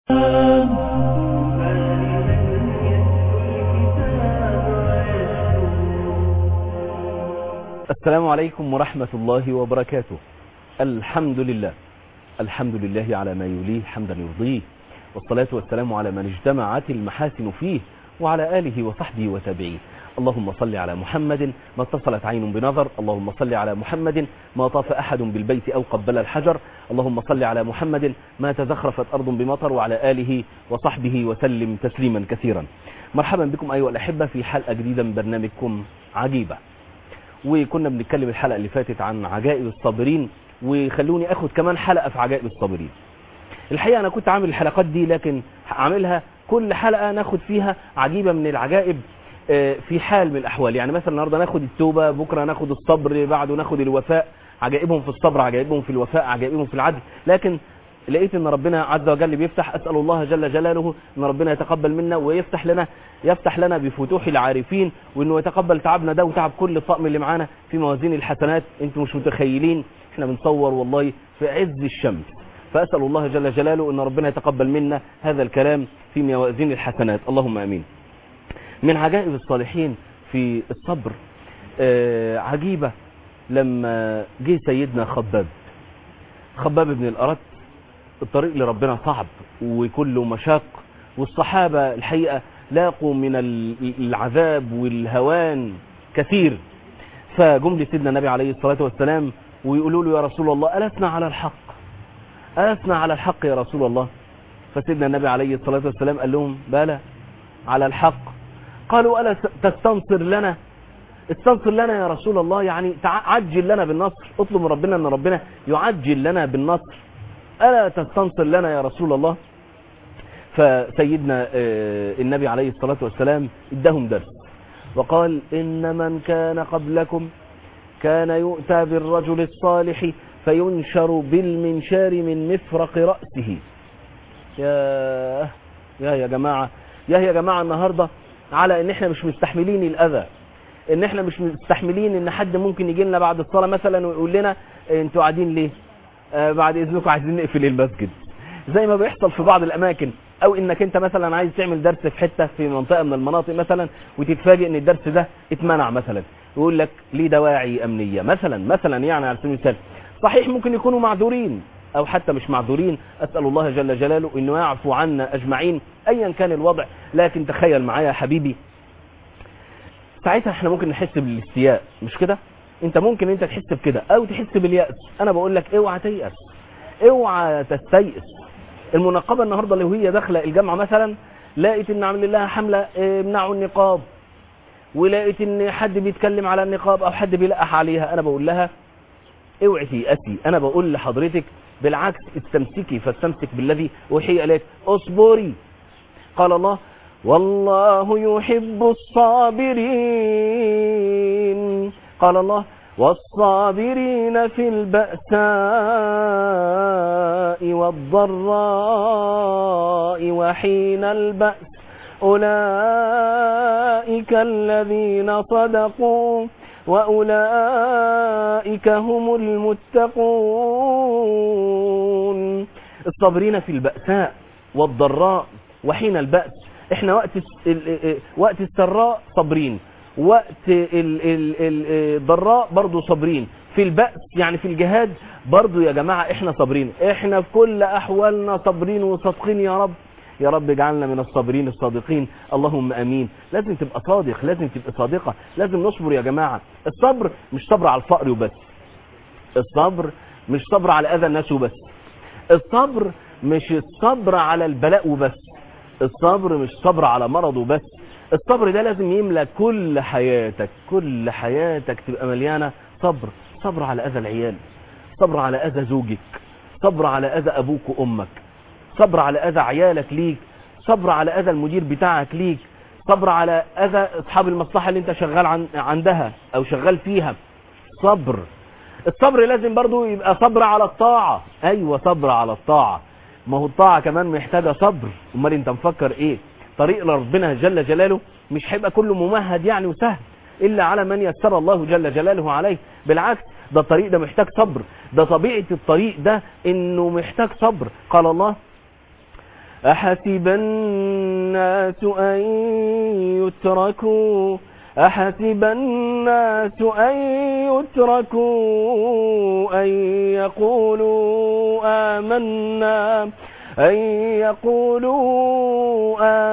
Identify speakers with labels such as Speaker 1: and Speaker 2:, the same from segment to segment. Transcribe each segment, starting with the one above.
Speaker 1: السلام عليكم ورحمة الله وبركاته الحمد لله الحمد لله على ما يليه حمدا يرضيه والصلاة والسلام على من اجتمعت المحاسن فيه وعلى آله وصحبه وتابعيه اللهم صل على محمد ما اتصلت عين بنظر اللهم صل على محمد ما طاف أحد بالبيت أو قبل الحجر اللهم صل على محمد ما تزخرفت أرض بمطر وعلى آله وصحبه وسلم تسليما كثيرا مرحبا بكم أيها الأحبة في حلقة جديدة من برنامجكم عجيبة وكنا بنتكلم الحلقة اللي فاتت عن عجائب الصابرين وخلوني أخد كمان حلقة في عجائب الصابرين الحقيقة أنا كنت عامل الحلقات دي لكن عاملها كل حلقة ناخد فيها عجيبة من العجائب في حال من الأحوال يعني مثلا النهاردة ناخد التوبة بكرة ناخد الصبر بعده ناخد الوفاء عجائبهم في الصبر عجائبهم في الوفاء عجائبهم في العدل لكن لقيت ان ربنا عز وجل بيفتح اسال الله جل جلاله ان ربنا يتقبل منا ويفتح لنا يفتح لنا بفتوح العارفين وانه يتقبل تعبنا ده وتعب كل الطقم اللي معانا في موازين الحسنات انتم مش متخيلين احنا بنصور والله في عز الشمس فاسال الله جل جلاله ان ربنا يتقبل منا هذا الكلام في موازين الحسنات اللهم امين من عجائب الصالحين في الصبر آه عجيبة لما جه سيدنا خباب خباب بن الأرت الطريق لربنا صعب وكله مشاق والصحابة الحقيقة لاقوا من العذاب والهوان كثير فجم لسيدنا النبي عليه الصلاة والسلام ويقولوا له يا رسول الله ألسنا على الحق ألسنا على الحق يا رسول الله فسيدنا النبي عليه الصلاة والسلام قال لهم بلى على الحق قالوا ألا تستنصر لنا استنصر لنا يا رسول الله يعني عجل لنا بالنصر اطلب من ربنا ان ربنا يعجل لنا بالنصر ألا تستنصر لنا يا رسول الله فسيدنا النبي عليه الصلاة والسلام ادهم درس وقال إن من كان قبلكم كان يؤتى بالرجل الصالح فينشر بالمنشار من مفرق رأسه يا يا يا جماعة يا يا جماعة النهاردة على ان احنا مش مستحملين الاذى ان احنا مش مستحملين ان حد ممكن يجي لنا بعد الصلاة مثلا ويقول لنا انتوا قاعدين ليه آه بعد اذنكم عايزين نقفل المسجد زي ما بيحصل في بعض الاماكن او انك انت مثلا عايز تعمل درس في حتة في منطقة من المناطق مثلا وتتفاجئ ان الدرس ده اتمنع مثلا يقول لك ليه دواعي امنية مثلا مثلا يعني على سبيل المثال صحيح ممكن يكونوا معذورين او حتى مش معذورين اسال الله جل جلاله انه يعفو عنا اجمعين ايا كان الوضع لكن تخيل معايا يا حبيبي ساعتها احنا ممكن نحس بالاستياء مش كده انت ممكن انت تحس بكده او تحس بالياس انا بقول لك اوعى تيأس اوعى تستيئس المنقبه النهارده اللي وهي داخله الجامعه مثلا لقيت ان عامل لها حمله امنعوا النقاب ولقيت ان حد بيتكلم على النقاب او حد بيلقح عليها انا بقول لها اوعي تيأسي انا بقول لحضرتك بالعكس استمسكي فاستمسك بالذي اوحي اليك اصبري قال الله والله يحب الصابرين قال الله والصابرين في البأساء والضراء وحين البأس أولئك الذين صدقوا وأولئك هم المتقون الصابرين في البأساء والضراء وحين البأس احنا وقت وقت السراء صابرين وقت الضراء برضو صابرين في البأس يعني في الجهاد برضو يا جماعة احنا صابرين احنا في كل احوالنا صابرين وصادقين يا رب يا رب اجعلنا من الصابرين الصادقين اللهم امين لازم تبقى صادق لازم تبقى صادقة لازم نصبر يا جماعة الصبر مش صبر على الفقر وبس الصبر مش صبر على اذى الناس وبس الصبر مش الصبر على البلاء وبس الصبر مش صبر على مرض وبس الصبر ده لازم يملى كل حياتك كل حياتك تبقى مليانة صبر صبر على اذى العيال صبر على اذى زوجك صبر على اذى ابوك وامك صبر على اذى عيالك ليك صبر على اذى المدير بتاعك ليك صبر على اذى اصحاب المصلحة اللي انت شغال عن عندها او شغال فيها صبر الصبر لازم برضو يبقى صبر على الطاعة ايوه صبر على الطاعة ما هو الطاعة كمان محتاجة صبر امال انت مفكر ايه طريق لربنا جل جلاله مش هيبقى كله ممهد يعني وسهل الا على من يسر الله جل جلاله عليه بالعكس ده الطريق ده محتاج صبر ده طبيعة الطريق ده انه محتاج صبر قال الله أحسب الناس أن يتركوا أحسب الناس أن يتركوا أن يقولوا آمنا أن يقولوا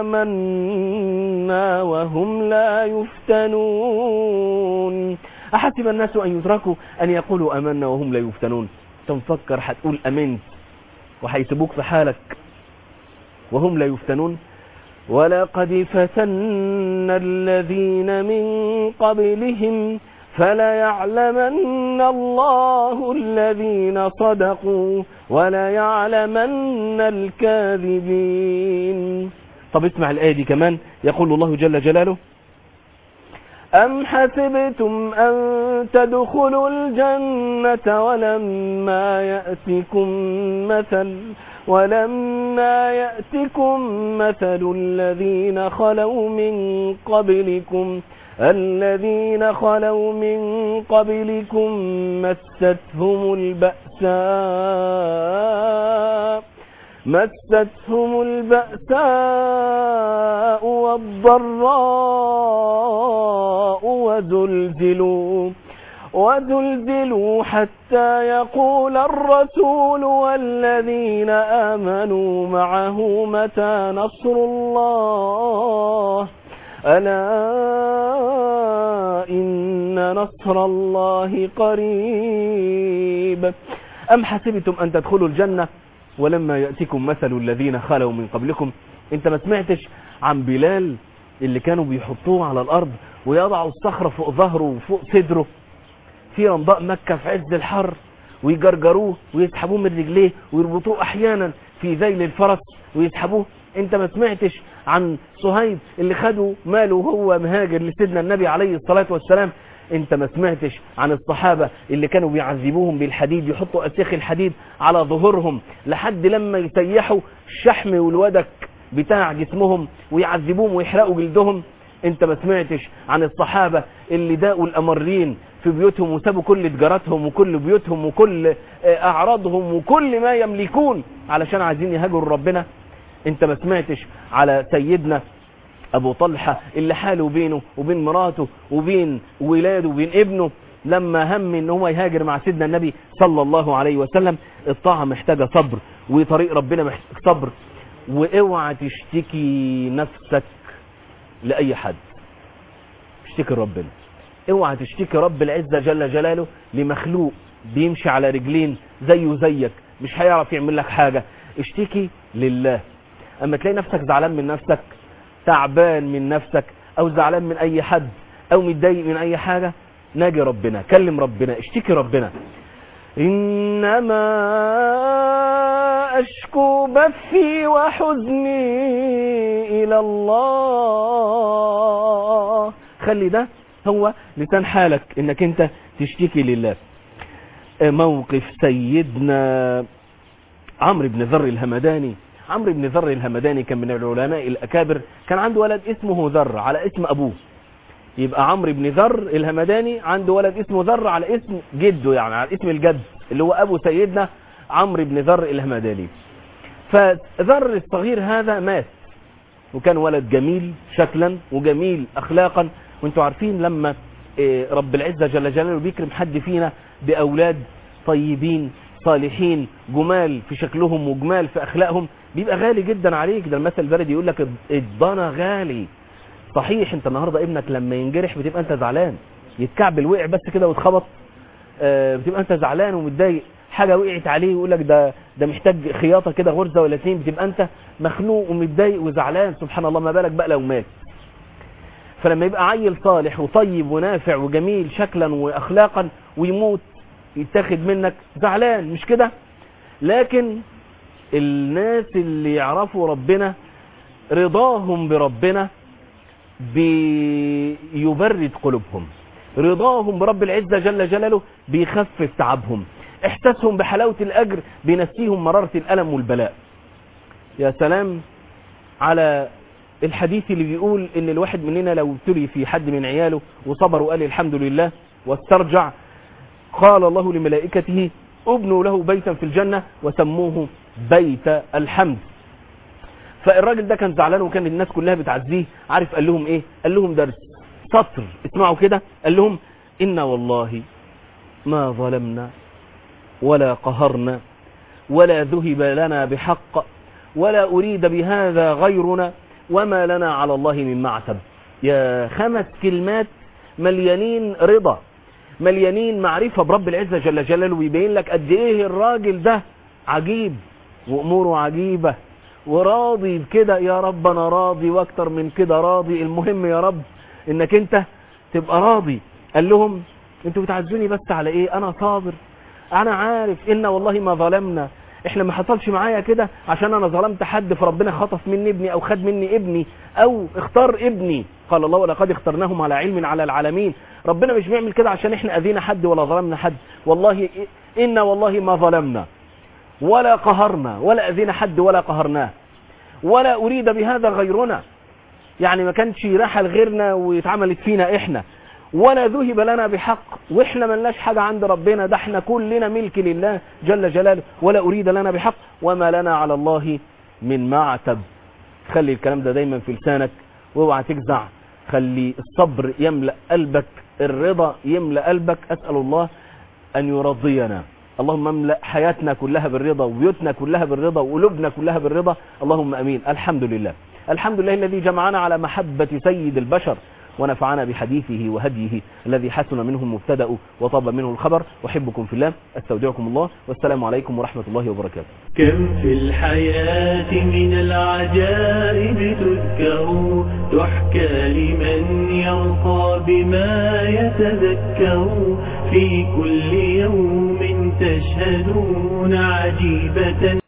Speaker 1: آمنا وهم لا يفتنون أحسب الناس أن يتركوا أن يقولوا آمنا وهم لا يفتنون تنفكر هتقول أمنت وهيسيبوك في حالك وهم لا يفتنون ولقد فتنا الذين من قبلهم فليعلمن الله الذين صدقوا وليعلمن الكاذبين طب اسمع الآية دي كمان يقول الله جل جلاله أم حسبتم أن تدخلوا الجنة ولما يأتكم مثل ولما يأتكم مثل الذين خلوا من قبلكم الذين خلوا من قبلكم مستهم البأساء مستهم البأساء والضراء وزلزلوا وزلزلوا حتى يقول الرسول والذين آمنوا معه متى نصر الله ألا إن نصر الله قريب أم حسبتم أن تدخلوا الجنة ولما يأتكم مثل الذين خلوا من قبلكم انت ما سمعتش عن بلال اللي كانوا بيحطوه على الأرض ويضعوا الصخرة فوق ظهره وفوق صدره في رمضاء مكة في عز الحر ويجرجروه ويسحبوه من رجليه ويربطوه أحيانا في ذيل الفرس ويسحبوه انت ما سمعتش عن صهيب اللي خدوا ماله وهو مهاجر لسيدنا النبي عليه الصلاة والسلام انت ما سمعتش عن الصحابة اللي كانوا بيعذبوهم بالحديد يحطوا أسيخ الحديد على ظهورهم لحد لما يسيحوا الشحم والودك بتاع جسمهم ويعذبوهم ويحرقوا جلدهم انت ما سمعتش عن الصحابة اللي داقوا الأمرين في بيوتهم وسابوا كل تجاراتهم وكل بيوتهم وكل أعراضهم وكل ما يملكون علشان عايزين يهاجروا ربنا انت ما سمعتش على سيدنا ابو طلحة اللي حاله بينه وبين مراته وبين ولاده وبين ابنه لما هم ان هو يهاجر مع سيدنا النبي صلى الله عليه وسلم الطاعة محتاجة صبر وطريق ربنا محتاج صبر واوعى تشتكي نفسك لأي حد اشتكي ربنا اوعى تشتكي رب العزة جل جلاله لمخلوق بيمشي على رجلين زيه زيك مش هيعرف يعمل لك حاجة اشتكي لله اما تلاقي نفسك زعلان من نفسك تعبان من نفسك او زعلان من اي حد او متضايق من اي حاجة ناجي ربنا كلم ربنا اشتكي ربنا انما اشكو بثي وحزني الى الله خلي ده هو لسان حالك انك انت تشتكي لله موقف سيدنا عمرو بن ذر الهمداني عمرو بن ذر الهمداني كان من العلماء الأكابر كان عنده ولد اسمه ذر على اسم أبوه يبقى عمرو بن ذر الهمداني عنده ولد اسمه ذر على اسم جده يعني على اسم الجد اللي هو أبو سيدنا عمرو بن ذر الهمداني فذر الصغير هذا مات وكان ولد جميل شكلا وجميل أخلاقا وانتوا عارفين لما رب العزة جل جلاله بيكرم حد فينا بأولاد طيبين صالحين جمال في شكلهم وجمال في أخلاقهم بيبقى غالي جدا عليك ده المثل البلدي يقول لك الضنا غالي صحيح انت النهاردة ابنك لما ينجرح بتبقى انت زعلان يتكعبل وقع بس كده واتخبط اه بتبقى انت زعلان ومتضايق حاجة وقعت عليه ويقول لك ده ده محتاج خياطة كده غرزة ولا اتنين بتبقى انت مخنوق ومتضايق وزعلان سبحان الله ما بالك بقى لو مات فلما يبقى عيل صالح وطيب ونافع وجميل شكلا واخلاقا ويموت يتاخد منك زعلان مش كده لكن الناس اللي يعرفوا ربنا رضاهم بربنا بيبرد قلوبهم رضاهم برب العزة جل جلاله بيخفف تعبهم احساسهم بحلاوة الأجر بينسيهم مرارة الألم والبلاء يا سلام على الحديث اللي بيقول ان الواحد مننا لو ابتلي في حد من عياله وصبر وقال الحمد لله واسترجع قال الله لملائكته ابنوا له بيتا في الجنة وسموه بيت الحمد فالراجل ده كان زعلان وكان الناس كلها بتعزيه عارف قال لهم ايه قال لهم درس سطر اسمعوا كده قال لهم إنا والله ما ظلمنا ولا قهرنا ولا ذهب لنا بحق ولا أريد بهذا غيرنا وما لنا على الله من معتب يا خمس كلمات مليانين رضا مليانين معرفة برب العزة جل جلاله ويبين لك قد ايه الراجل ده عجيب واموره عجيبة وراضي بكده يا رب انا راضي واكتر من كده راضي المهم يا رب انك انت تبقى راضي قال لهم انتوا بتعزوني بس على ايه انا صابر انا عارف ان والله ما ظلمنا احنا ما حصلش معايا كده عشان انا ظلمت حد فربنا خطف مني ابني او خد مني ابني او اختار ابني قال الله ولقد اخترناهم على علم على العالمين ربنا مش بيعمل كده عشان احنا اذينا حد ولا ظلمنا حد والله ان والله ما ظلمنا ولا قهرنا ولا اذينا حد ولا قهرناه ولا اريد بهذا غيرنا يعني ما كانش راحة لغيرنا واتعملت فينا احنا ولا ذهب لنا بحق واحنا ملناش حاجة عند ربنا ده احنا كلنا ملك لله جل جلاله ولا اريد لنا بحق وما لنا على الله من معتب خلي الكلام ده دايما في لسانك واوعى تجزع خلي الصبر يملأ قلبك الرضا يملأ قلبك اسأل الله ان يرضينا اللهم املأ حياتنا كلها بالرضا وبيوتنا كلها بالرضا وقلوبنا كلها بالرضا اللهم امين الحمد لله الحمد لله الذي جمعنا على محبة سيد البشر ونفعنا بحديثه وهديه الذي حسن منه المبتدا وطاب منه الخبر أحبكم في الله استودعكم الله والسلام عليكم ورحمة الله وبركاته
Speaker 2: كم في الحياة من العجائب تذكر تحكى لمن يرقى بما يتذكر في كل يوم تشهدون عجيبة